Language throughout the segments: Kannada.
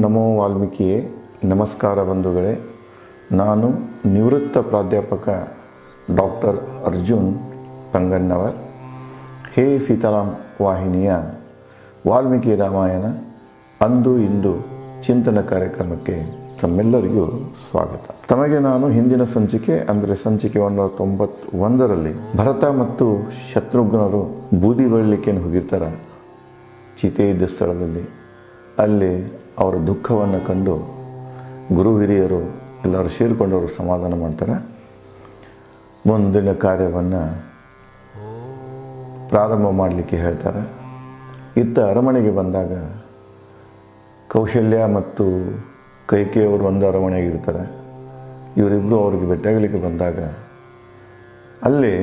ನಮೋ ವಾಲ್ಮೀಕಿಯೇ ನಮಸ್ಕಾರ ಬಂಧುಗಳೇ ನಾನು ನಿವೃತ್ತ ಪ್ರಾಧ್ಯಾಪಕ ಡಾಕ್ಟರ್ ಅರ್ಜುನ್ ಪಂಗಣ್ಣವರ್ ಹೇ ಸೀತಾರಾಮ್ ವಾಹಿನಿಯ ವಾಲ್ಮೀಕಿ ರಾಮಾಯಣ ಅಂದು ಇಂದು ಚಿಂತನ ಕಾರ್ಯಕ್ರಮಕ್ಕೆ ತಮ್ಮೆಲ್ಲರಿಗೂ ಸ್ವಾಗತ ತಮಗೆ ನಾನು ಹಿಂದಿನ ಸಂಚಿಕೆ ಅಂದರೆ ಸಂಚಿಕೆ ಒಂದರ ತೊಂಬತ್ತೊಂದರಲ್ಲಿ ಭರತ ಮತ್ತು ಶತ್ರುಘ್ನರು ಬೂದಿ ಬೆಳಲಿಕ್ಕೇನು ಹೋಗಿರ್ತಾರ ಚಿತೆ ಇದ್ದ ಸ್ಥಳದಲ್ಲಿ ಅಲ್ಲಿ ಅವರ ದುಃಖವನ್ನು ಕಂಡು ಗುರು ಹಿರಿಯರು ಎಲ್ಲರೂ ಸೇರಿಕೊಂಡವರು ಸಮಾಧಾನ ಮಾಡ್ತಾರೆ ಮುಂದಿನ ಕಾರ್ಯವನ್ನು ಪ್ರಾರಂಭ ಮಾಡಲಿಕ್ಕೆ ಹೇಳ್ತಾರೆ ಇತ್ತ ಅರಮನೆಗೆ ಬಂದಾಗ ಕೌಶಲ್ಯ ಮತ್ತು ಕೈಕೆಯವರು ಒಂದು ಅರಮನೆಯಾಗಿರ್ತಾರೆ ಇವರಿಬ್ಬರು ಅವ್ರಿಗೆ ಭೇಟಿಯಾಗಲಿಕ್ಕೆ ಬಂದಾಗ ಅಲ್ಲಿ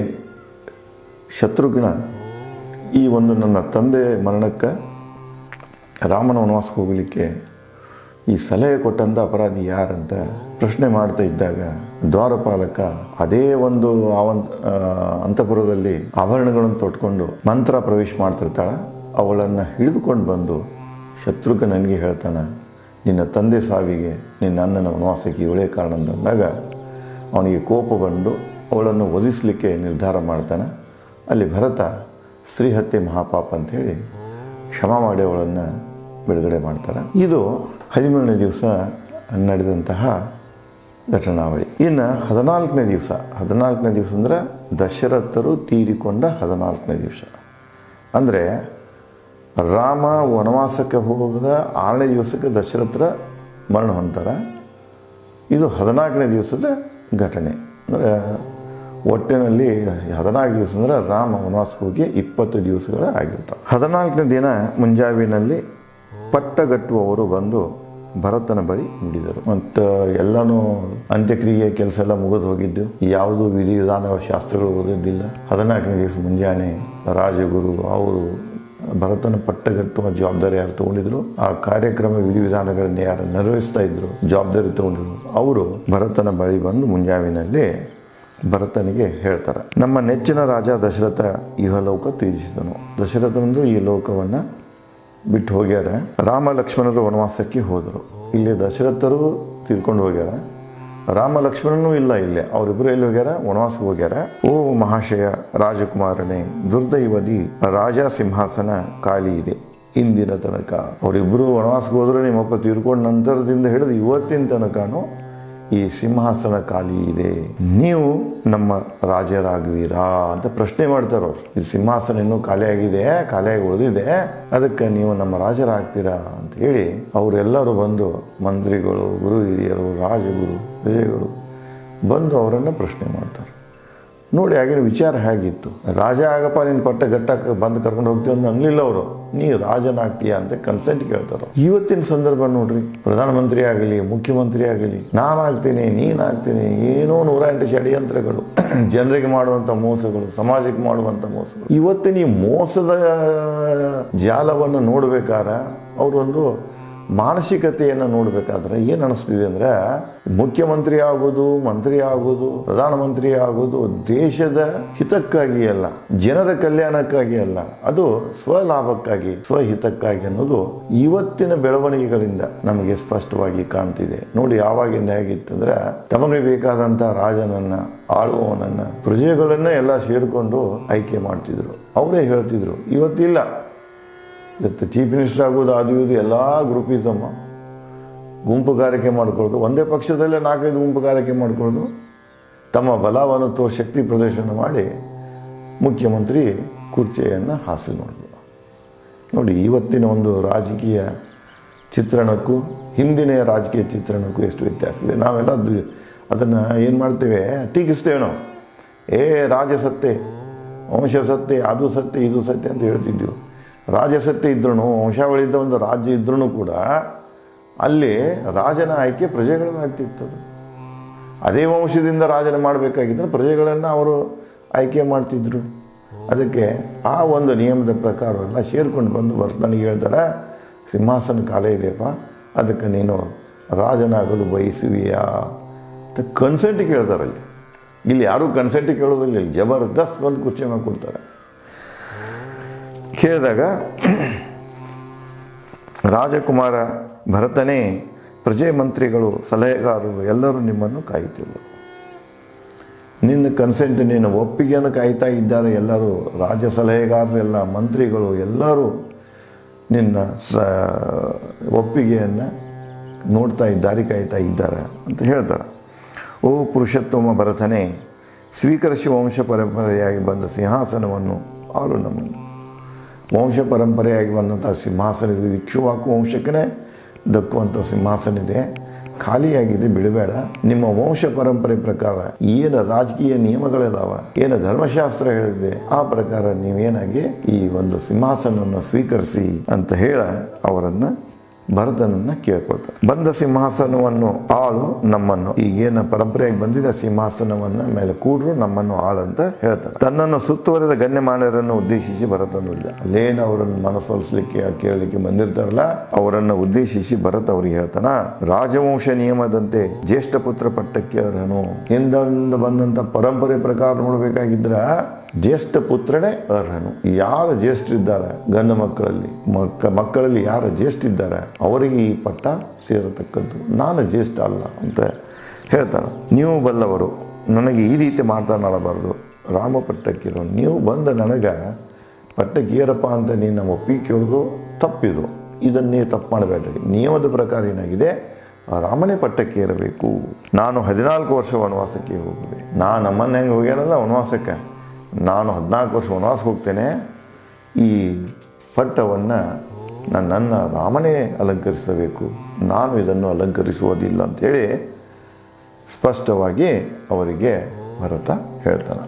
ಶತ್ರುಘ್ನ ಈ ಒಂದು ನನ್ನ ತಂದೆ ಮರಣಕ್ಕೆ ರಾಮನ ವನವಾಸಕ್ಕೆ ಹೋಗಲಿಕ್ಕೆ ಈ ಸಲಹೆ ಕೊಟ್ಟಂಥ ಅಪರಾಧಿ ಯಾರಂತ ಪ್ರಶ್ನೆ ಮಾಡ್ತಾ ಇದ್ದಾಗ ದ್ವಾರಪಾಲಕ ಅದೇ ಒಂದು ಆವನ್ ಆ, ಅಂತಃಪುರದಲ್ಲಿ ಆಭರಣಗಳನ್ನು ತೊಟ್ಕೊಂಡು ಮಂತ್ರ ಪ್ರವೇಶ ಮಾಡ್ತಿರ್ತಾಳೆ ಅವಳನ್ನು ಹಿಡಿದುಕೊಂಡು ಬಂದು ಶತ್ರುಘ್ನ ನನಗೆ ಹೇಳ್ತಾನೆ ನಿನ್ನ ತಂದೆ ಸಾವಿಗೆ ನಿನ್ನ ಅಣ್ಣನ ವನವಾಸಕ್ಕೆ ಇವಳೇ ಕಾರಣ ಅಂತಂದಾಗ ಅವನಿಗೆ ಕೋಪ ಬಂದು ಅವಳನ್ನು ವಧಿಸಲಿಕ್ಕೆ ನಿರ್ಧಾರ ಮಾಡ್ತಾನೆ ಅಲ್ಲಿ ಭರತ ಶ್ರೀಹತ್ಯೆ ಮಹಾಪಾಪ ಅಂಥೇಳಿ ಕ್ಷಮ ಮಾಡಿ ಅವಳನ್ನು ಬಿಡುಗಡೆ ಮಾಡ್ತಾರೆ ಇದು ಹದಿಮೂರನೇ ದಿವಸ ನಡೆದಂತಹ ಘಟನಾವಳಿ ಇನ್ನು ಹದಿನಾಲ್ಕನೇ ದಿವಸ ಹದಿನಾಲ್ಕನೇ ದಿವಸ ಅಂದರೆ ದಶರಥರು ತೀರಿಕೊಂಡ ಹದಿನಾಲ್ಕನೇ ದಿವಸ ಅಂದರೆ ರಾಮ ವನವಾಸಕ್ಕೆ ಹೋಗದ ಆರನೇ ದಿವಸಕ್ಕೆ ದಶರಥರ ಮರಣ ಹೊಂತಾರೆ ಇದು ಹದಿನಾಲ್ಕನೇ ದಿವಸದ ಘಟನೆ ಅಂದರೆ ಒಟ್ಟಿನಲ್ಲಿ ಹದಿನಾಲ್ಕು ದಿವಸ ಅಂದರೆ ರಾಮ ವನವಾಸಕ್ಕೆ ಹೋಗಿ ಇಪ್ಪತ್ತು ದಿವಸಗಳ ಆಗಿರ್ತಾವೆ ಹದಿನಾಲ್ಕನೇ ದಿನ ಮುಂಜಾವಿನಲ್ಲಿ ಪಟ್ಟಗಟ್ಟುವವರು ಬಂದು ಭರತನ ಬಳಿ ನುಡಿದರು ಮತ್ತು ಎಲ್ಲನೂ ಅಂತ್ಯಕ್ರಿಯೆ ಕೆಲಸ ಎಲ್ಲ ಮುಗಿದು ಹೋಗಿದ್ದು ಯಾವುದು ವಿಧಿವಿಧಾನ ಶಾಸ್ತ್ರಗಳು ಓದಿದ್ದಿಲ್ಲ ಹದಿನಾಲ್ಕನೇ ದಿವಸ ಮುಂಜಾನೆ ರಾಜಗುರು ಅವರು ಭರತನ ಪಟ್ಟಗಟ್ಟುವ ಜವಾಬ್ದಾರಿ ಯಾರು ತಗೊಂಡಿದ್ರು ಆ ಕಾರ್ಯಕ್ರಮ ವಿಧಿವಿಧಾನಗಳನ್ನ ಯಾರು ನಿರ್ವಹಿಸ್ತಾ ಇದ್ರು ಜವಾಬ್ದಾರಿ ತಗೊಂಡಿದ್ರು ಅವರು ಭರತನ ಬಳಿ ಬಂದು ಮುಂಜಾವಿನಲ್ಲಿ ಭರತನಿಗೆ ಹೇಳ್ತಾರೆ ನಮ್ಮ ನೆಚ್ಚಿನ ರಾಜ ದಶರಥ ಇಹಲೋಕ ತ್ಯಜಿಸಿದನು ದಶರಥನಂದ್ರು ಈ ಲೋಕವನ್ನು ಬಿಟ್ಟು ಹೋಗ್ಯಾರ ರಾಮ ಲಕ್ಷ್ಮಣರು ವನವಾಸಕ್ಕೆ ಹೋದರು ಇಲ್ಲಿ ದಶರಥರು ತೀರ್ಕೊಂಡು ಹೋಗ್ಯಾರ ರಾಮ ಲಕ್ಷ್ಮಣನೂ ಇಲ್ಲ ಇಲ್ಲೇ ಅವರಿಬ್ಬರು ಎಲ್ಲಿ ಹೋಗ್ಯಾರ ವನವಾಸಕ್ಕೆ ಹೋಗ್ಯಾರ ಓ ಮಹಾಶಯ ರಾಜಕುಮಾರನೇ ದುರ್ದೈವದಿ ರಾಜ ಸಿಂಹಾಸನ ಖಾಲಿ ಇದೆ ಇಂದಿನ ತನಕ ಅವರಿಬ್ಬರು ವನವಾಸಕ್ಕೆ ಹೋದ್ರು ನಿಮ್ಮಪ್ಪ ತೀರ್ಕೊಂಡ ನಂತರದಿಂದ ಹಿಡಿದು ಇವತ್ತಿನ ತನಕನೂ ಈ ಸಿಂಹಾಸನ ಖಾಲಿ ಇದೆ ನೀವು ನಮ್ಮ ರಾಜರಾಗುವಿರಾ ಅಂತ ಪ್ರಶ್ನೆ ಮಾಡ್ತಾರೆ ಅವ್ರು ಈ ಸಿಂಹಾಸನ ಇನ್ನೂ ಖಾಲಿಯಾಗಿದೆ ಖಾಲಿಯಾಗಿ ಉಳಿದಿದೆ ಅದಕ್ಕೆ ನೀವು ನಮ್ಮ ರಾಜರಾಗ್ತೀರಾ ಅಂತ ಹೇಳಿ ಅವರೆಲ್ಲರೂ ಬಂದು ಮಂತ್ರಿಗಳು ಗುರು ಹಿರಿಯರು ರಾಜಗುರು ವಿಜಯಗಳು ಬಂದು ಅವರನ್ನು ಪ್ರಶ್ನೆ ಮಾಡ್ತಾರೆ ನೋಡಿ ಆಗಿನ ವಿಚಾರ ಹೇಗಿತ್ತು ರಾಜ ಆಗಪ್ಪ ನಿನ್ನ ಪಟ್ಟ ಗಟ್ಟಕ್ಕೆ ಬಂದು ಕರ್ಕೊಂಡು ಹೋಗ್ತೀವಿ ಅಂತ ಅನ್ಲಿಲ್ಲ ಅವರು ನೀ ರಾಜನಾಗ್ತೀಯ ಅಂತ ಕನ್ಸೆಂಟ್ ಕೇಳ್ತಾರ ಇವತ್ತಿನ ಸಂದರ್ಭ ನೋಡ್ರಿ ಪ್ರಧಾನಮಂತ್ರಿ ಆಗಲಿ ಮುಖ್ಯಮಂತ್ರಿ ಆಗಲಿ ನಾನಾಗ್ತೀನಿ ನೀನಾಗ್ತೀನಿ ಏನೋ ನೂರ ಎಂಟು ಷಡ್ಯಂತ್ರಗಳು ಜನರಿಗೆ ಮಾಡುವಂಥ ಮೋಸಗಳು ಸಮಾಜಕ್ಕೆ ಮಾಡುವಂಥ ಮೋಸಗಳು ಇವತ್ತಿನ ಈ ಮೋಸದ ಜಾಲವನ್ನು ನೋಡ್ಬೇಕಾರ ಅವರೊಂದು ಮಾನಸಿಕತೆಯನ್ನು ನೋಡಬೇಕಾದ್ರೆ ಏನು ಅನಿಸ್ತಿದೆ ಅಂದರೆ ಮುಖ್ಯಮಂತ್ರಿ ಆಗೋದು ಮಂತ್ರಿ ಆಗೋದು ಪ್ರಧಾನಮಂತ್ರಿ ಆಗೋದು ದೇಶದ ಹಿತಕ್ಕಾಗಿ ಅಲ್ಲ ಜನರ ಕಲ್ಯಾಣಕ್ಕಾಗಿ ಅಲ್ಲ ಅದು ಸ್ವಲಾಭಕ್ಕಾಗಿ ಸ್ವಹಿತಕ್ಕಾಗಿ ಅನ್ನೋದು ಇವತ್ತಿನ ಬೆಳವಣಿಗೆಗಳಿಂದ ನಮಗೆ ಸ್ಪಷ್ಟವಾಗಿ ಕಾಣ್ತಿದೆ ನೋಡಿ ಯಾವಾಗಿಂದ ಹೇಗಿತ್ತಂದ್ರೆ ತಮಗೆ ಬೇಕಾದಂಥ ರಾಜನನ್ನ ಆಳುವವನನ್ನ ಪ್ರಜೆಗಳನ್ನ ಎಲ್ಲ ಸೇರಿಕೊಂಡು ಆಯ್ಕೆ ಮಾಡ್ತಿದ್ರು ಅವರೇ ಹೇಳ್ತಿದ್ರು ಇವತ್ತಿಲ್ಲ ಇವತ್ತು ಚೀಫ್ ಮಿನಿಸ್ಟರ್ ಆಗೋದು ಅದು ಇದು ಎಲ್ಲ ಗ್ರೂಪಿಸಮ್ ಗುಂಪುಗಾರಿಕೆ ಮಾಡ್ಕೊಳ್ಳೋದು ಒಂದೇ ಪಕ್ಷದಲ್ಲೇ ನಾಲ್ಕೈದು ಗುಂಪುಗಾರಿಕೆ ಮಾಡ್ಕೊಳ್ಳೋದು ತಮ್ಮ ಬಲವನ್ನು ತೋ ಶಕ್ತಿ ಪ್ರದರ್ಶನ ಮಾಡಿ ಮುಖ್ಯಮಂತ್ರಿ ಕುರ್ಚಿಯನ್ನು ಹಾಸಿಲ್ ಮಾಡಿದ್ರು ನೋಡಿ ಇವತ್ತಿನ ಒಂದು ರಾಜಕೀಯ ಚಿತ್ರಣಕ್ಕೂ ಹಿಂದಿನ ರಾಜಕೀಯ ಚಿತ್ರಣಕ್ಕೂ ಎಷ್ಟು ವ್ಯತ್ಯಾಸ ಇದೆ ನಾವೆಲ್ಲ ಅದು ಅದನ್ನು ಏನು ಮಾಡ್ತೇವೆ ಟೀಕಿಸ್ತೇವೆ ನಾವು ಏ ರಾಜ ಸತ್ತೆ ವಂಶ ಸತ್ತೆ ಅದು ಸತ್ಯ ಇದು ಸತ್ಯ ಅಂತ ಹೇಳ್ತಿದ್ದೆವು ರಾಜಸತ್ಯ ಇದ್ರೂ ವಂಶಾವಳಿಯಿಂದ ಒಂದು ರಾಜ್ಯ ಇದ್ರೂ ಕೂಡ ಅಲ್ಲಿ ರಾಜನ ಆಯ್ಕೆ ಪ್ರಜೆಗಳದ್ದಾಗ್ತಿತ್ತು ಅದೇ ವಂಶದಿಂದ ರಾಜನ ಮಾಡಬೇಕಾಗಿದ್ದರೆ ಪ್ರಜೆಗಳನ್ನು ಅವರು ಆಯ್ಕೆ ಮಾಡ್ತಿದ್ರು ಅದಕ್ಕೆ ಆ ಒಂದು ನಿಯಮದ ಪ್ರಕಾರ ಎಲ್ಲ ಸೇರ್ಕೊಂಡು ಬಂದು ಬರ್ತಾನಿಗೆ ಹೇಳ್ತಾರೆ ಸಿಂಹಾಸನ ಕಾಲ ಇದೆಯಪ್ಪ ಅದಕ್ಕೆ ನೀನು ರಾಜನಾಗಲು ಬಯಸುವಿಯಾ ಅಂತ ಕನ್ಸೆಂಟ್ ಕೇಳ್ತಾರೆ ಅಲ್ಲಿ ಇಲ್ಲಿ ಯಾರೂ ಕನ್ಸೆಂಟ್ ಕೇಳೋದಿಲ್ಲ ಇಲ್ಲಿ ಜಬರ್ದಸ್ತ್ ಬಂದು ಕುರ್ಚಿ ಮಾಡಿ ಕೊಡ್ತಾರೆ ಕೇಳಿದಾಗ ರಾಜಕುಮಾರ ಭರತನೇ ಪ್ರಜೆ ಮಂತ್ರಿಗಳು ಸಲಹೆಗಾರರು ಎಲ್ಲರೂ ನಿಮ್ಮನ್ನು ಕಾಯುತ್ತಿದ್ದರು ನಿನ್ನ ಕನ್ಸೆಂಟ್ ನಿನ್ನ ಒಪ್ಪಿಗೆಯನ್ನು ಕಾಯ್ತಾ ಇದ್ದಾರೆ ಎಲ್ಲರೂ ರಾಜ ಸಲಹೆಗಾರರೆಲ್ಲ ಮಂತ್ರಿಗಳು ಎಲ್ಲರೂ ನಿನ್ನ ಸ ಒಪ್ಪಿಗೆಯನ್ನು ನೋಡ್ತಾ ಇದ್ದಾರೆ ಕಾಯ್ತಾ ಇದ್ದಾರೆ ಅಂತ ಹೇಳ್ತಾರೆ ಓ ಪುರುಷೋತ್ತಮ ಭರತನೇ ಸ್ವೀಕರಿಸಿ ವಂಶ ಪರಂಪರೆಯಾಗಿ ಬಂದ ಸಿಂಹಾಸನವನ್ನು ಆಳು ನಮ್ಮನ್ನು ವಂಶ ಪರಂಪರೆಯಾಗಿ ಬಂದಂಥ ಸಿಂಹಾಸನ ಇದೆ ಇಕ್ಷುವಾಕು ವಂಶಕ್ಕೇ ದಕ್ಕುವಂಥ ಸಿಂಹಾಸನ ಇದೆ ಖಾಲಿಯಾಗಿದೆ ಬಿಡಬೇಡ ನಿಮ್ಮ ವಂಶ ಪರಂಪರೆ ಪ್ರಕಾರ ಏನು ರಾಜಕೀಯ ನಿಯಮಗಳಿದಾವ ಏನು ಧರ್ಮಶಾಸ್ತ್ರ ಹೇಳಿದೆ ಆ ಪ್ರಕಾರ ನೀವೇನಾಗಿ ಈ ಒಂದು ಸಿಂಹಾಸನವನ್ನು ಸ್ವೀಕರಿಸಿ ಅಂತ ಹೇಳ ಅವರನ್ನ ಭರತನನ್ನ ಕೇಳ್ಕೊಳ್ತಾರೆ ಬಂದ ಸಿಂಹಾಸನವನ್ನು ಆಳು ನಮ್ಮನ್ನು ಈಗೇನು ಪರಂಪರೆಯಾಗಿ ಬಂದಿದೆ ಸಿಂಹಾಸನವನ್ನ ಮೇಲೆ ಕೂಡ್ರು ನಮ್ಮನ್ನು ಆಳು ಅಂತ ಹೇಳ್ತಾರೆ ತನ್ನನ್ನು ಸುತ್ತುವರೆದ ಗಣ್ಯಮಾನ್ಯರನ್ನು ಉದ್ದೇಶಿಸಿ ಭರತನು ಇಲ್ಲ ಅಲ್ಲೇನು ಅವರನ್ನು ಮನಸೊಲಿಸ್ಲಿಕ್ಕೆ ಕೇಳಲಿಕ್ಕೆ ಬಂದಿರ್ತಾರಲ್ಲ ಅವರನ್ನು ಉದ್ದೇಶಿಸಿ ಭರತ್ ಅವರಿಗೆ ಹೇಳ್ತಾನ ರಾಜವಂಶ ನಿಯಮದಂತೆ ಜ್ಯೇಷ್ಠ ಪುತ್ರ ಪಟ್ಟಕ್ಕೆ ಅರ್ಹನು ಹಿಂದಿಂದ ಬಂದಂತ ಪರಂಪರೆ ಪ್ರಕಾರ ನೋಡ್ಬೇಕಾಗಿದ್ರ ಜ್ಯೇಷ್ಠ ಪುತ್ರನೇ ಅರ್ಹನು ಯಾರು ಜ್ಯೇಷ್ಠರಿದ್ದಾರೆ ಗಂಡು ಮಕ್ಕಳಲ್ಲಿ ಮಕ್ಕ ಮಕ್ಕಳಲ್ಲಿ ಯಾರು ಜ್ಯೇಷ್ಠ ಇದ್ದಾರೆ ಅವರಿಗೆ ಈ ಪಟ್ಟ ಸೇರತಕ್ಕದ್ದು ನಾನು ಜ್ಯೇಷ್ಠ ಅಲ್ಲ ಅಂತ ಹೇಳ್ತಾನೆ ನೀವು ಬಲ್ಲವರು ನನಗೆ ಈ ರೀತಿ ಮಾತನಾಡಬಾರ್ದು ರಾಮ ಪಟ್ಟಕ್ಕಿರೋ ನೀವು ಬಂದ ನನಗೆ ಪಟ್ಟಕ್ಕೆ ಏರಪ್ಪ ಅಂತ ನೀನು ನಮ್ಮ ಒಪ್ಪಿಗೆ ಕೇಳೋದು ತಪ್ಪಿದು ಇದನ್ನೇ ತಪ್ಪು ಮಾಡಬೇಡ್ರಿ ನಿಯಮದ ಪ್ರಕಾರ ಏನಾಗಿದೆ ಆ ರಾಮನೇ ಪಟ್ಟಕ್ಕೆ ಏರಬೇಕು ನಾನು ಹದಿನಾಲ್ಕು ವರ್ಷ ವನವಾಸಕ್ಕೆ ಹೋಗುವೆ ನಾನು ನಮ್ಮನ್ನ ಹೆಂಗೆ ಹೋಗ್ಯಾನಲ್ಲ ವನವಾಸಕ್ಕೆ ನಾನು ಹದಿನಾಲ್ಕು ವರ್ಷ ವನವಾಸಕ್ಕೆ ಹೋಗ್ತೇನೆ ಈ ಪಟ್ಟವನ್ನು ನಾನು ನನ್ನ ರಾಮನೇ ಅಲಂಕರಿಸಬೇಕು ನಾನು ಇದನ್ನು ಅಲಂಕರಿಸುವುದಿಲ್ಲ ಅಂಥೇಳಿ ಸ್ಪಷ್ಟವಾಗಿ ಅವರಿಗೆ ಭರತ ಹೇಳ್ತಾನೆ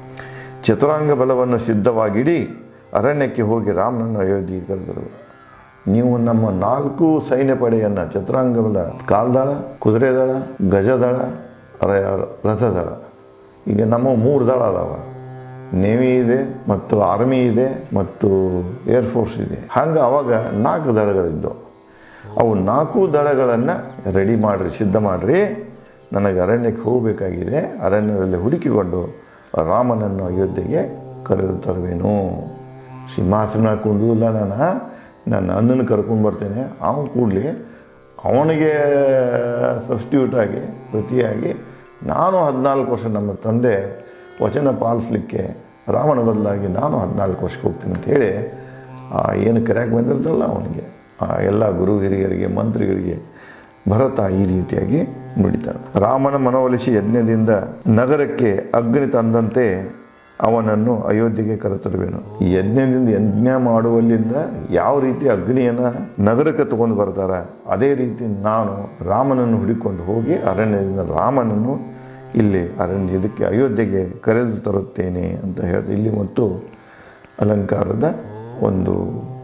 ಚತುರಾಂಗ ಬಲವನ್ನು ಸಿದ್ಧವಾಗಿಡಿ ಅರಣ್ಯಕ್ಕೆ ಹೋಗಿ ರಾಮನನ್ನು ಅಯೋಧ್ಯೆಗೆ ಕರೆದರು ನೀವು ನಮ್ಮ ನಾಲ್ಕು ಸೈನ್ಯ ಪಡೆಯನ್ನು ಚತುರಾಂಗ ಬಲ ಕಾಲ್ದಳ ಕುದುರೆ ದಳ ಗಜದಳ ರ- ರಥದಳ ಈಗ ನಮ್ಮ ಮೂರು ದಳ ಅದಾವ ನೇವಿ ಇದೆ ಮತ್ತು ಆರ್ಮಿ ಇದೆ ಮತ್ತು ಏರ್ಫೋರ್ಸ್ ಇದೆ ಹಂಗೆ ಅವಾಗ ನಾಲ್ಕು ದಳಗಳಿದ್ದವು ಅವು ನಾಲ್ಕು ದಳಗಳನ್ನು ರೆಡಿ ಮಾಡಿರಿ ಸಿದ್ಧ ಮಾಡಿರಿ ನನಗೆ ಅರಣ್ಯಕ್ಕೆ ಹೋಗಬೇಕಾಗಿದೆ ಅರಣ್ಯದಲ್ಲಿ ಹುಡುಕಿಕೊಂಡು ರಾಮನನ್ನು ಅಯೋಧ್ಯೆಗೆ ಕರೆದು ತರುವೇನು ಸಿಂಹಾಸನ ಕುಂದಿಲ್ಲ ನಾನು ನನ್ನ ಅಣ್ಣನ ಕರ್ಕೊಂಡು ಬರ್ತೇನೆ ಅವನು ಕೂಡಲಿ ಅವನಿಗೆ ಸಬ್ಸ್ಟಿಟ್ಯೂಟ್ ಆಗಿ ಪ್ರತಿಯಾಗಿ ನಾನು ಹದಿನಾಲ್ಕು ವರ್ಷ ನಮ್ಮ ತಂದೆ ವಚನ ಪಾಲಿಸ್ಲಿಕ್ಕೆ ರಾಮನ ಬದಲಾಗಿ ನಾನು ಹದಿನಾಲ್ಕು ವರ್ಷಕ್ಕೆ ಹೋಗ್ತೀನಿ ಅಂತ ಹೇಳಿ ಆ ಏನು ಕರೆಯಾಗಿ ಬಂದಿರ್ತಲ್ಲ ಅವನಿಗೆ ಆ ಎಲ್ಲ ಗುರು ಹಿರಿಯರಿಗೆ ಮಂತ್ರಿಗಳಿಗೆ ಭರತ ಈ ರೀತಿಯಾಗಿ ನುಡಿತಾನೆ ರಾಮನ ಮನವೊಲಿಸಿ ಯಜ್ಞದಿಂದ ನಗರಕ್ಕೆ ಅಗ್ನಿ ತಂದಂತೆ ಅವನನ್ನು ಅಯೋಧ್ಯೆಗೆ ಕರೆತರುವೆನು ಈ ಯಜ್ಞದಿಂದ ಯಜ್ಞ ಮಾಡುವಲ್ಲಿಂದ ಯಾವ ರೀತಿ ಅಗ್ನಿಯನ್ನು ನಗರಕ್ಕೆ ತಗೊಂಡು ಬರ್ತಾರ ಅದೇ ರೀತಿ ನಾನು ರಾಮನನ್ನು ಹುಡುಕೊಂಡು ಹೋಗಿ ಅರಣ್ಯದಿಂದ ರಾಮನನ್ನು ಇಲ್ಲಿ ಅರಣ್ಯ ಇದಕ್ಕೆ ಅಯೋಧ್ಯೆಗೆ ಕರೆದು ತರುತ್ತೇನೆ ಅಂತ ಹೇಳಿ ಇಲ್ಲಿ ಮತ್ತು ಅಲಂಕಾರದ ಒಂದು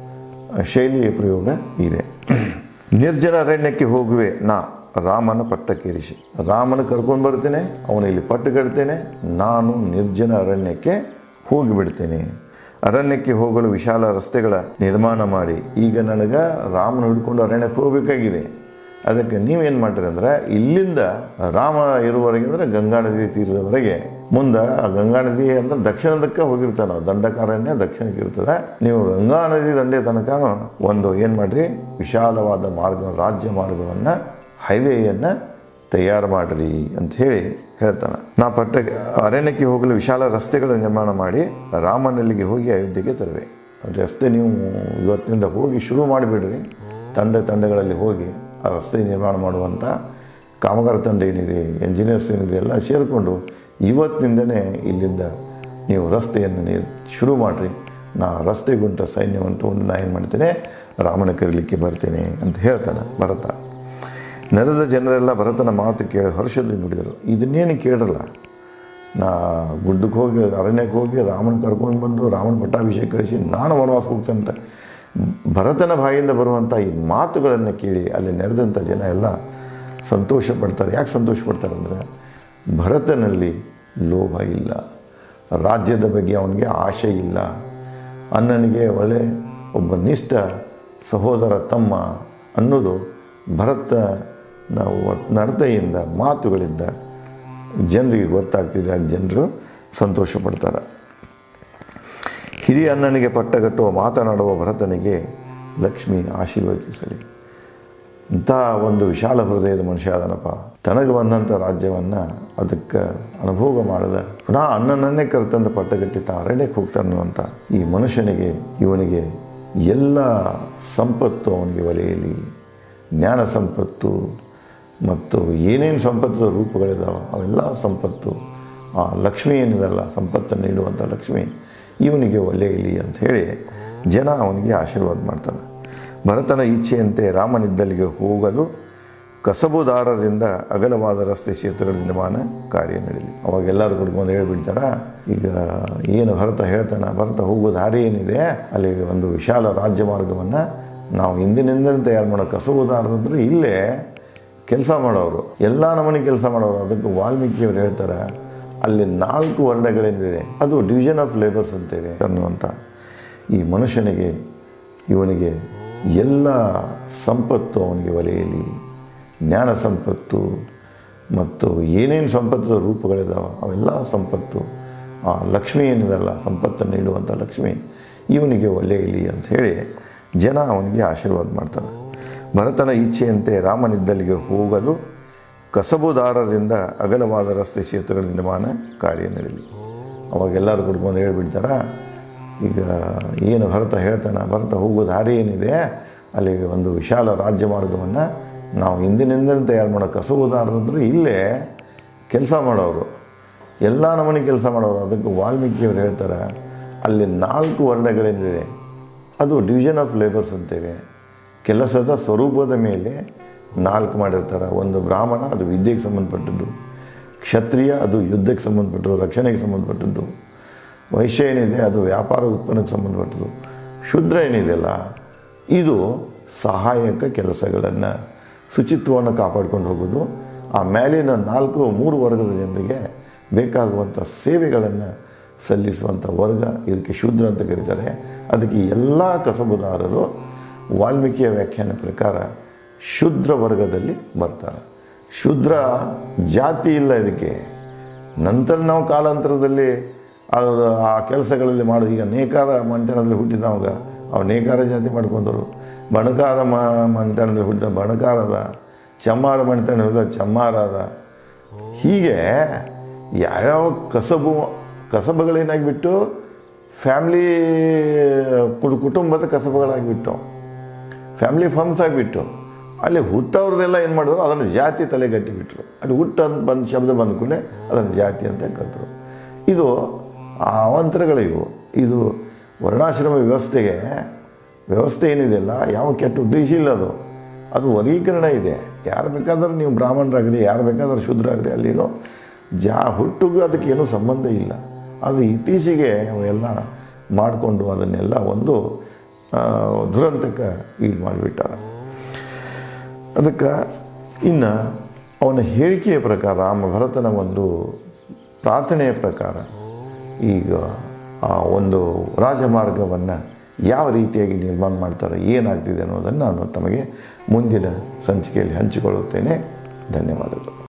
ಶೈಲಿಯ ಪ್ರಯೋಗ ಇದೆ ನಿರ್ಜನ ಅರಣ್ಯಕ್ಕೆ ಹೋಗುವೆ ನಾ ರಾಮನ ಪಟ್ಟಕ್ಕೇರಿಸಿ ರಾಮನ ಕರ್ಕೊಂಡು ಬರ್ತೇನೆ ಅವನು ಇಲ್ಲಿ ಪಟ್ಟು ಕಟ್ತೇನೆ ನಾನು ನಿರ್ಜನ ಅರಣ್ಯಕ್ಕೆ ಹೋಗಿಬಿಡ್ತೇನೆ ಅರಣ್ಯಕ್ಕೆ ಹೋಗಲು ವಿಶಾಲ ರಸ್ತೆಗಳ ನಿರ್ಮಾಣ ಮಾಡಿ ಈಗ ನನಗೆ ರಾಮನ ಹಿಡ್ಕೊಂಡು ಅರಣ್ಯಕ್ಕೆ ಹೋಗಬೇಕಾಗಿದೆ ಅದಕ್ಕೆ ನೀವೇನು ಮಾಡ್ರಿ ಅಂದ್ರೆ ಇಲ್ಲಿಂದ ರಾಮ ಇರುವವರೆಗೆ ಅಂದರೆ ಗಂಗಾ ನದಿ ತೀರದವರೆಗೆ ಮುಂದೆ ಆ ಗಂಗಾ ನದಿ ಅಂದ್ರೆ ದಕ್ಷಿಣದಕ್ಕೆ ಹೋಗಿರ್ತಾನೆ ನಾವು ದಂಡಕಾರಣ್ಯ ದಕ್ಷಿಣಕ್ಕೆ ಇರ್ತದೆ ನೀವು ಗಂಗಾ ನದಿ ದಂಡೆ ತನಕ ಒಂದು ಏನು ಮಾಡ್ರಿ ವಿಶಾಲವಾದ ಮಾರ್ಗ ರಾಜ್ಯ ಮಾರ್ಗವನ್ನು ಹೈವೇಯನ್ನು ತಯಾರು ಮಾಡಿರಿ ಅಂತ ಹೇಳಿ ಹೇಳ್ತಾನೆ ನಾ ಪಟ್ಟ ಅರಣ್ಯಕ್ಕೆ ಹೋಗಲು ವಿಶಾಲ ರಸ್ತೆಗಳ ನಿರ್ಮಾಣ ಮಾಡಿ ರಾಮನಲ್ಲಿಗೆ ಹೋಗಿ ಅಯೋಧ್ಯೆಗೆ ತರುವೆ ರಸ್ತೆ ನೀವು ಇವತ್ತಿನಿಂದ ಹೋಗಿ ಶುರು ಮಾಡಿಬಿಡ್ರಿ ತಂಡ ತಂಡಗಳಲ್ಲಿ ಹೋಗಿ ಆ ರಸ್ತೆ ನಿರ್ಮಾಣ ಮಾಡುವಂಥ ಕಾಮಗಾರ ತಂಡ ಏನಿದೆ ಎಂಜಿನಿಯರ್ಸ್ ಏನಿದೆ ಎಲ್ಲ ಸೇರಿಕೊಂಡು ಇವತ್ತಿನಿಂದನೇ ಇಲ್ಲಿಂದ ನೀವು ರಸ್ತೆಯನ್ನು ನೀರು ಶುರು ಮಾಡಿರಿ ನಾ ರಸ್ತೆ ಗುಂಟ ಸೈನ್ಯವನ್ನು ತಗೊಂಡು ನಾ ಏನು ಮಾಡ್ತೇನೆ ರಾಮನ ಕರೀಲಿಕ್ಕೆ ಬರ್ತೇನೆ ಅಂತ ಹೇಳ್ತಾನೆ ಭರತ ನೆರೆದ ಜನರೆಲ್ಲ ಭರತನ ಮಾತು ಕೇಳಿ ಹರ್ಷದಿಂದ ನುಡಿದರು ಇದನ್ನೇನು ಕೇಳಲ್ಲ ನಾ ಗುಡ್ಡಕ್ಕೆ ಹೋಗಿ ಅರಣ್ಯಕ್ಕೆ ಹೋಗಿ ರಾಮನ ಕರ್ಕೊಂಡು ಬಂದು ರಾಮನ ಪಟ್ಟಾಭಿಷೇಕ ಕಳಿಸಿ ನಾನು ವನವಾಸಕ್ಕೆ ಹೋಗ್ತೇನೆ ಅಂತ ಭರತನ ಬಾಯಿಂದ ಬರುವಂಥ ಈ ಮಾತುಗಳನ್ನು ಕೇಳಿ ಅಲ್ಲಿ ನೆರೆದಂಥ ಜನ ಎಲ್ಲ ಸಂತೋಷ ಪಡ್ತಾರೆ ಯಾಕೆ ಸಂತೋಷ ಪಡ್ತಾರೆ ಅಂದರೆ ಭರತನಲ್ಲಿ ಲೋಭ ಇಲ್ಲ ರಾಜ್ಯದ ಬಗ್ಗೆ ಅವನಿಗೆ ಆಶೆ ಇಲ್ಲ ಅಣ್ಣನಿಗೆ ಒಳ್ಳೆ ಒಬ್ಬ ನಿಷ್ಠ ಸಹೋದರ ತಮ್ಮ ಅನ್ನೋದು ಭರತ ನಾವು ನಡತೆಯಿಂದ ಮಾತುಗಳಿಂದ ಜನರಿಗೆ ಗೊತ್ತಾಗ್ತಿದೆ ಆಗ ಜನರು ಸಂತೋಷ ಪಡ್ತಾರೆ ಹಿರಿಯ ಅಣ್ಣನಿಗೆ ಪಟ್ಟಗಟ್ಟುವ ಮಾತನಾಡುವ ಭರತನಿಗೆ ಲಕ್ಷ್ಮಿ ಆಶೀರ್ವದಿಸಲಿ ಇಂಥ ಒಂದು ವಿಶಾಲ ಹೃದಯದ ಮನುಷ್ಯ ಅದನಪ್ಪ ತನಗೆ ಬಂದಂಥ ರಾಜ್ಯವನ್ನು ಅದಕ್ಕೆ ಅನುಭೋಗ ಮಾಡದ ಪುನಃ ಅನ್ನನನ್ನೇ ಕರೆತಂದು ಪಟ್ಟಗಟ್ಟಿ ತಾರಣ್ಯಕ್ಕೆ ಹೋಗ್ತಾನಂತ ಈ ಮನುಷ್ಯನಿಗೆ ಇವನಿಗೆ ಎಲ್ಲ ಸಂಪತ್ತು ಅವನಿಗೆ ಒಲೆಯಲಿ ಜ್ಞಾನ ಸಂಪತ್ತು ಮತ್ತು ಏನೇನು ಸಂಪತ್ತು ರೂಪಗಳಿದಾವೆ ಅವೆಲ್ಲ ಸಂಪತ್ತು ಆ ಲಕ್ಷ್ಮಿ ಏನಿದಲ್ಲ ಸಂಪತ್ತನ್ನು ನೀಡುವಂಥ ಲಕ್ಷ್ಮಿ ಇವನಿಗೆ ಒಲೆಯಲಿ ಅಂತ ಹೇಳಿ ಜನ ಅವನಿಗೆ ಆಶೀರ್ವಾದ ಮಾಡ್ತಾರೆ ಭರತನ ಇಚ್ಛೆಯಂತೆ ರಾಮನಿದ್ದಲ್ಲಿಗೆ ಹೋಗಲು ಕಸಬುದಾರರಿಂದ ಅಗಲವಾದ ರಸ್ತೆ ಕ್ಷೇತ್ರಗಳ ನಿರ್ಮಾಣ ಕಾರ್ಯ ನಡೆಯಲಿ ಅವಾಗ ಎಲ್ಲರೂ ಕುಡ್ಕೊಂಡು ಹೇಳ್ಬಿಡ್ತಾರ ಈಗ ಏನು ಭರತ ಹೇಳ್ತಾನೆ ಭರತ ಹೋಗೋ ದಾರಿ ಏನಿದೆ ಅಲ್ಲಿ ಒಂದು ವಿಶಾಲ ರಾಜ್ಯ ಮಾರ್ಗವನ್ನು ನಾವು ಹಿಂದಿನಿಂದಲೇ ತಯಾರು ಮಾಡೋ ಕಸಬುದಾರರಂದ್ರೆ ಇಲ್ಲೇ ಕೆಲಸ ಮಾಡೋರು ಎಲ್ಲ ನಮೂನಿ ಕೆಲಸ ಮಾಡೋರು ಅದಕ್ಕೆ ವಾಲ್ಮೀಕಿಯವರು ಹೇಳ್ತಾರೆ ಅಲ್ಲಿ ನಾಲ್ಕು ವರ್ಣಗಳೇನಿದೆ ಅದು ಡಿವಿಷನ್ ಆಫ್ ಲೇಬರ್ಸ್ ಅಂತೇವೆ ಅನ್ನುವಂಥ ಈ ಮನುಷ್ಯನಿಗೆ ಇವನಿಗೆ ಎಲ್ಲ ಸಂಪತ್ತು ಅವನಿಗೆ ಒಲೆಯಲಿ ಜ್ಞಾನ ಸಂಪತ್ತು ಮತ್ತು ಏನೇನು ಸಂಪತ್ತು ರೂಪಗಳಿದಾವೆ ಅವೆಲ್ಲ ಸಂಪತ್ತು ಆ ಲಕ್ಷ್ಮಿ ಏನಿದಲ್ಲ ಸಂಪತ್ತನ್ನು ನೀಡುವಂಥ ಲಕ್ಷ್ಮಿ ಇವನಿಗೆ ಒಲೆಯಲಿ ಅಂತ ಹೇಳಿ ಜನ ಅವನಿಗೆ ಆಶೀರ್ವಾದ ಮಾಡ್ತಾರೆ ಭರತನ ಇಚ್ಛೆಯಂತೆ ರಾಮನಿದ್ದಲ್ಲಿಗೆ ಹೋಗಲು ಕಸಬುದಾರರಿಂದ ಅಗಲವಾದ ರಸ್ತೆ ಕ್ಷೇತ್ರಗಳ ನಿರ್ಮಾಣ ಕಾರ್ಯ ನಡೆಯಲಿ ಅವಾಗ ಎಲ್ಲರೂ ಕುಡ್ಕೊಂಡು ಹೇಳ್ಬಿಡ್ತಾರ ಈಗ ಏನು ಭರತ ಹೇಳ್ತಾನೆ ಭರತ ಹೋಗೋ ದಾರಿ ಏನಿದೆ ಅಲ್ಲಿ ಒಂದು ವಿಶಾಲ ರಾಜ್ಯ ಮಾರ್ಗವನ್ನು ನಾವು ಹಿಂದಿನಿಂದಲೇ ತಯಾರು ಮಾಡೋ ಕಸಬುದಾರರಂದ್ರೆ ಇಲ್ಲೇ ಕೆಲಸ ಮಾಡೋರು ಎಲ್ಲ ನಮೂನಿ ಕೆಲಸ ಮಾಡೋರು ಅದಕ್ಕೆ ವಾಲ್ಮೀಕಿಯವರು ಹೇಳ್ತಾರೆ ಅಲ್ಲಿ ನಾಲ್ಕು ವರ್ಣಗಳೇನಿದೆ ಅದು ಡಿವಿಷನ್ ಆಫ್ ಲೇಬರ್ಸ್ ಅಂತೇವೆ ಕೆಲಸದ ಸ್ವರೂಪದ ಮೇಲೆ ನಾಲ್ಕು ಮಾಡಿರ್ತಾರೆ ಒಂದು ಬ್ರಾಹ್ಮಣ ಅದು ವಿದ್ಯೆಗೆ ಸಂಬಂಧಪಟ್ಟದ್ದು ಕ್ಷತ್ರಿಯ ಅದು ಯುದ್ಧಕ್ಕೆ ಸಂಬಂಧಪಟ್ಟದ್ದು ರಕ್ಷಣೆಗೆ ಸಂಬಂಧಪಟ್ಟದ್ದು ವೈಶ್ಯ ಏನಿದೆ ಅದು ವ್ಯಾಪಾರ ಉತ್ಪನ್ನಕ್ಕೆ ಸಂಬಂಧಪಟ್ಟದ್ದು ಶುದ್ರ ಏನಿದೆಯಲ್ಲ ಇದು ಸಹಾಯಕ ಕೆಲಸಗಳನ್ನು ಶುಚಿತ್ವವನ್ನು ಕಾಪಾಡ್ಕೊಂಡು ಹೋಗೋದು ಆ ಮೇಲಿನ ನಾಲ್ಕು ಮೂರು ವರ್ಗದ ಜನರಿಗೆ ಬೇಕಾಗುವಂಥ ಸೇವೆಗಳನ್ನು ಸಲ್ಲಿಸುವಂಥ ವರ್ಗ ಇದಕ್ಕೆ ಶೂದ್ರ ಅಂತ ಕರೀತಾರೆ ಅದಕ್ಕೆ ಎಲ್ಲ ಕಸಬುದಾರರು ವಾಲ್ಮೀಕಿಯ ವ್ಯಾಖ್ಯಾನ ಪ್ರಕಾರ ಶೂದ್ರ ವರ್ಗದಲ್ಲಿ ಬರ್ತಾರೆ ಶೂದ್ರ ಜಾತಿ ಇಲ್ಲ ಇದಕ್ಕೆ ನಂತರ ನಾವು ಕಾಲಾಂತರದಲ್ಲಿ ಅದು ಆ ಕೆಲಸಗಳಲ್ಲಿ ಮಾಡೋ ಈಗ ನೇಕಾರ ಮಂಟನದಲ್ಲಿ ಹುಟ್ಟಿದವಾಗ ಅವು ನೇಕಾರ ಜಾತಿ ಮಾಡ್ಕೊಂಡರು ಬಣಕಾರ ಮ ಮಂಟನದಲ್ಲಿ ಹುಟ್ಟಿದ ಬಣಕಾರದ ಚಮ್ಮಾರ ಮಂಟನ ಹುಟ್ಟಿದ ಚಮ್ಮಾರ ಅದ ಹೀಗೆ ಯಾವ್ಯಾವ ಕಸಬು ಕಸಬುಗಳೇನಾಗಿಬಿಟ್ಟು ಫ್ಯಾಮ್ಲಿ ಕುಟುಂಬದ ಕಸಬುಗಳಾಗಿಬಿಟ್ಟು ಫ್ಯಾಮ್ಲಿ ಫಂಡ್ಸ್ ಆಗಿಬಿಟ್ಟು ಅಲ್ಲಿ ಹುಟ್ಟವ್ರದ್ದೆಲ್ಲ ಏನು ಮಾಡಿದ್ರು ಅದನ್ನು ಜಾತಿ ತಲೆಗಟ್ಟಿಬಿಟ್ರು ಅಲ್ಲಿ ಹುಟ್ಟು ಅಂತ ಬಂದ ಶಬ್ದ ಬಂದ ಕೂಡಲೇ ಅದನ್ನು ಜಾತಿ ಅಂತ ಕರೆದ್ರು ಇದು ಆ ಅವಾಂತರಗಳಿವು ಇದು ವರ್ಣಾಶ್ರಮ ವ್ಯವಸ್ಥೆಗೆ ವ್ಯವಸ್ಥೆ ಏನಿದೆಯಲ್ಲ ಯಾವ ಕೆಟ್ಟ ಉದ್ದೇಶ ಇಲ್ಲ ಅದು ಅದು ವರ್ಗೀಕರಣ ಇದೆ ಯಾರು ಬೇಕಾದ್ರೆ ನೀವು ಬ್ರಾಹ್ಮಣರಾಗಲಿ ಯಾರು ಬೇಕಾದ್ರೆ ಶೂದ್ರಾಗಲಿ ಅಲ್ಲಿನೋ ಜಾ ಹುಟ್ಟಿಗೂ ಅದಕ್ಕೆ ಏನೂ ಸಂಬಂಧ ಇಲ್ಲ ಅದು ಇತ್ತೀಚೆಗೆ ಅವೆಲ್ಲ ಮಾಡಿಕೊಂಡು ಅದನ್ನೆಲ್ಲ ಒಂದು ಆ, ದುರಂತಕ್ಕೆ ಈಡು ಮಾಡಿಬಿಟ್ಟಾರ ಅದಕ್ಕೆ ಇನ್ನು ಅವನ ಹೇಳಿಕೆಯ ಪ್ರಕಾರ ರಾಮ ಭರತನ ಒಂದು ಪ್ರಾರ್ಥನೆಯ ಪ್ರಕಾರ ಈಗ ಆ ಒಂದು ರಾಜಮಾರ್ಗವನ್ನು ಯಾವ ರೀತಿಯಾಗಿ ನಿರ್ಮಾಣ ಮಾಡ್ತಾರೆ ಏನಾಗ್ತಿದೆ ಅನ್ನೋದನ್ನು ನಾನು ತಮಗೆ ಮುಂದಿನ ಸಂಚಿಕೆಯಲ್ಲಿ ಹಂಚಿಕೊಳ್ಳುತ್ತೇನೆ ಧನ್ಯವಾದಗಳು